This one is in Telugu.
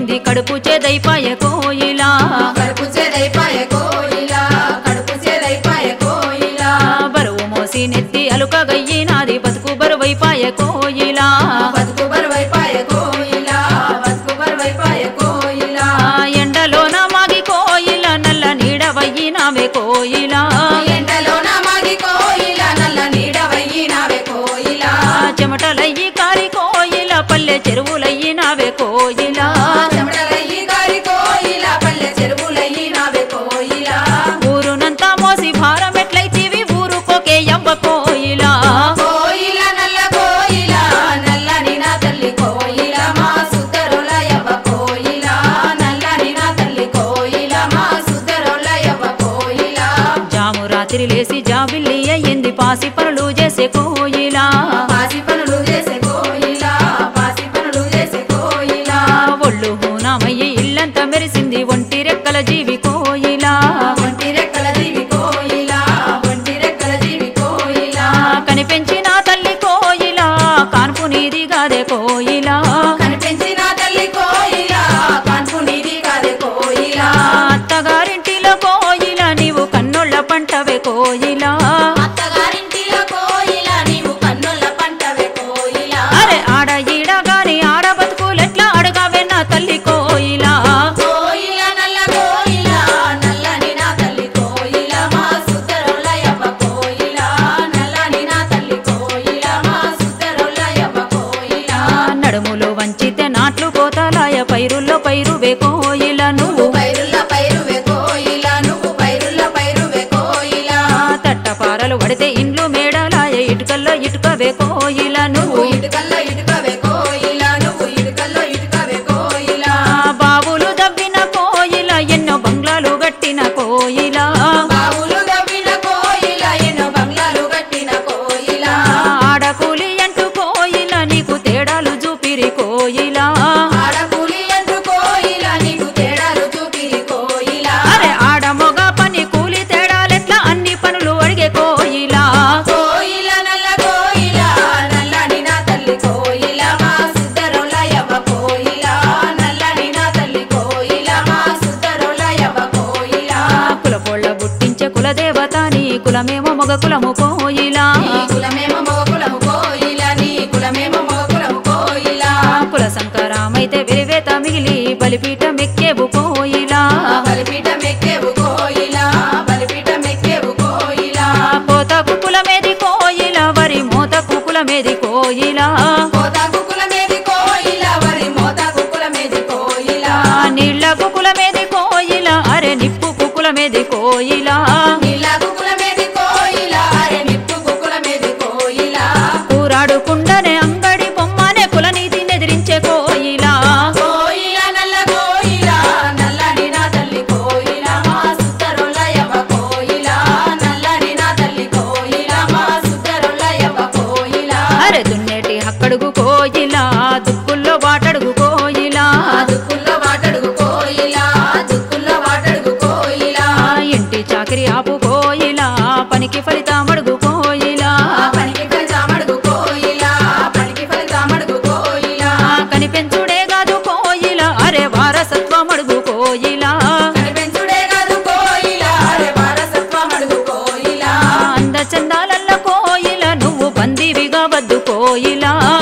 మోసింది కడుపు చేదైపాయ కోయిలా కడుపు చేదైపాయ కోయిలా కడుపు చేదైపాయ కోయిలా బరువు మోసి నెత్తి అలుక గయ్యినాది బతుకు బరువైపాయ కోయిలా బతుకు బరువైపాయ కోయిలా బతుకు బరువైపాయ కోయిలా ఎండలోన మాగి కోయిల నల్ల నీడవయ్యినావే కోయిలా ఎండలోన మాగి కోయిలా నల్ల నీడవయ్యినావే కోయిలా చెమటలయ్యి కారి కోయిల పల్లె చెరువులయ్యినావే కోయిలా చెమటలయ్యి గారి కోయిలా పల్లె చెరువులయ్యినావే కోయిలా ఊరునంతా మోసి భారం ఎట్లయితీవి ఊరుకోకే ఎవ్వ కోయిలా కోయిల నల్ల కోయిల నల్లని నా తల్లి కోయిల మా సుద్దరుల యవ్వ కోయిల నల్లని నా తల్లి కోయిల మా సుద్దరుల యవ్వ కోయిల జాము రాత్రి లేసి జాబిల్లి అయ్యింది పాసి పనులు చేసే కోయిలా పాసి పనులు చేసే కోయిల పాసి పనులు చేసే కోయిల ఒళ్ళు హూనామయ్యి ఇల్లంతా మెరిసింది ఒంటి రెక్కల జీవి కోయిలా ఒంటి రెక్కల జీవి కోయిల ఒంటి రెక్కల జీవి కోయిల కనిపెంచిన తల్లి కోయిలా కాన్పు నీది గాదే కోయిలా కనిపించిన తల్లి కోయిల కాన్పు నీది కాదే కోయిల అత్తగారింటిలో కోయిలా నీవు కన్నోళ్ళ పంటవే కోయిలా అత్తగారింటిలో కోయిల నీవు కన్నుల పంటవే కోయిల అరే ఆడ ఈడ గాని ఆడ బతుకులెట్లా అడగావే నా తల్లి కోయిలా కోయిల నల్ల కోయిల నల్లని నా తల్లి కోయిల మా సుద్దరుల యవ్వ కోయిల నల్లని నా తల్లి కోయిల మా సుద్దరుల యవ్వ కోయిల నడుములో వంచితే నాట్లు కోతలాయ పైరుల్లో పైరువే కోయిల నువ్వు పైరుల్ల పైరువే కోయిల నువ్వు పైరుల్ల పైరువే కోయిల తట్టపారలు పడితే ఇండ్లు మేడలాయ ఇటుకల్లో ఇటుకవే కోయిల నువ్వు నువ్వు ఇటుకల్లో ఇటుకవే కోయిల నువ్వు ఇటుకల్లో ఇటుకవే కోయిల బావులు దవ్విన కోయిల ఎన్నో బంగ్లాలు గట్టిన కోయిల బావులు దవ్విన కోయిల ఎన్నో బంగ్లాలు కట్టిన కోయిల ఆడకూలి అంటూ కోయిల నీకు తేడాలు చూపిరి కోయిల ఆడకూలి అంటూ కోయిల నీకు తేడాలు చూపిరి కోయిల అరే ఆడ మొగ పని కూలి తేడాలెట్లా అన్ని పనులు అడిగే కోయిల కోయిల నల్ల కోయిల నల్లని నా తల్లి కోయిల మా సుద్దరుల యవ్వ కోయిల నల్లని నా తల్లి కోయిల మా సుద్దరుల యవ్వ కోయిల కులపోళ్ళ బుట్టించే కులదేవత నీ కులమేమో మొగ కులము కోయిల నీ కులమేమో మగ కులము కోయిల నీ కులమేమో మగ కులము కోయిల కుల సంకరామైతే విరివేత మిగిలి బలిపీఠ మెక్కేవు కోయిల బలిపీఠం ఎక్కేవు కోయిల బలిపీఠం ఎక్కేవు కోయిల పోతకు కులమేది కోయిల వరి మోతకు కులమేది కోయిల కోతాకు కులమేది కోయిల వరి మోతాకు కులమేది కోయిల నీళ్లకు కులమేది కోయిల అరే నిప్పుకు కులమేది కోయిల నీలాగు కులమేది కోయిల అరే నిప్పు కులమేది కోయిల కూరాడుకుండనే అంగడి బొమ్మనే కులనీతి ఎదిరించే కోయిల కోయిల నల్ల కోయిల నల్లని నా తల్లి కోయిల మా సుద్దరుల యవ్వ కోయిల నల్లని నా తల్లి కోయిల మా సుద్దరుల యవ్వ కోయిల అరే దున్నేటి హక్కడుగు కోయిల దుక్కుల్లో వాటడుగు కోయిల దుక్కుల్లో వాటడుగు కోయిల దుక్కుల్లో వాటడుగు కోయిల ఇంటి చాకిరి ఆపు కోయిల పనికి ఫలితమడుగు కోయిల పనికి ఫలితామడుగు కోయిల పనికి ఫలితామడుగు కోయిల కనిపెంచుడే కాదు కోయిల అరే వారసత్వమడుగు కోయిల కనిపించుడే కాదు కోయిల అరే వారసత్వమడుగు కోయిల అంద చందాలల్ల కోయిల నువ్వు బందీవిగా వద్దు కోయిల